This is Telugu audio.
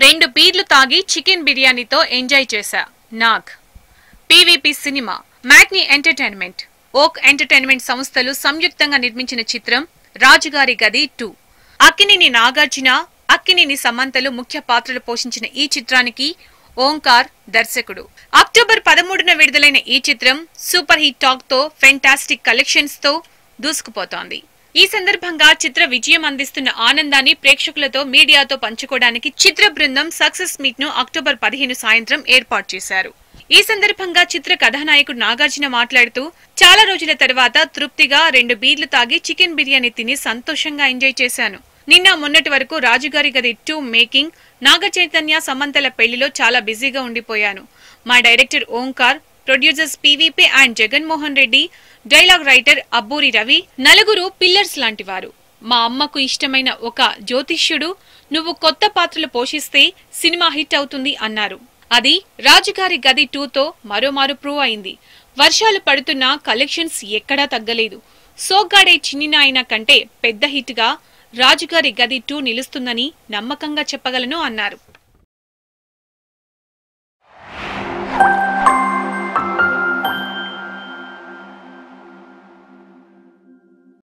రెండు బీర్లు తాగి చికెన్ బిర్యానీతో ఎంజాయ్ చేశా Nag PVP cinema matinee entertainment Oak entertainment సంస్థలు సంయుక్తంగా నిర్మించిన చిత్రం రాజుగారి గది టూ అక్కినేని నాగార్జున అక్కినేని సమంతలు ముఖ్య పాత్రలు పోషించిన ఈ చిత్రానికి ఓంకార్ దర్శకుడు అక్టోబర్ పదమూడున విడుదలైన ఈ చిత్రం సూపర్ హిట్ టాక్ తో ఫెంటాస్టిక్ కలెక్షన్స్ తో దూసుకుపోతోంది ఈ సందర్భంగా చిత్ర విజయం అందిస్తున్న ఆనందాన్ని ప్రేక్షకులతో మీడియాతో పంచుకోవడానికి చిత్ర బృందం సక్సెస్ మీట్ ను అక్టోబర్ పదిహేను సాయంత్రం ఏర్పాటు చేశారు ఈ సందర్భంగా చిత్ర కథానాయకుడు నాగార్జున మాట్లాడుతూ చాలా రోజుల తర్వాత తృప్తిగా రెండు బీర్లు తాగి చికెన్ బిర్యానీ తిని సంతోషంగా ఎంజాయ్ చేశాను నిన్న మొన్నటి వరకు రాజుగారి గది టూ మేకింగ్ నాగ చైతన్య సమంతల పెళ్లిలో చాలా బిజీగా ఉండిపోయాను మా director Omkar producers PVP and Jaganmohan Reddy dialogue writer Abburi Ravi నలుగురు పిల్లర్స్ లాంటివారు మా అమ్మకు ఇష్టమైన ఒక జ్యోతిష్యుడు నువ్వు కొత్త పాత్రలు పోషిస్తే సినిమా హిట్ అవుతుంది అన్నారు అది రాజుగారి గది టూతో మరోమారు ప్రూవ్ అయింది వర్షాలు పడుతున్నా కలెక్షన్స్ ఎక్కడా తగ్గలేదు సోగ్గాడే చిన్ని నాయన కంటే పెద్ద హిట్ గా రాజుగారి గది టూ నిలుస్తుందని నమ్మకంగా చెప్పగలను అన్నారు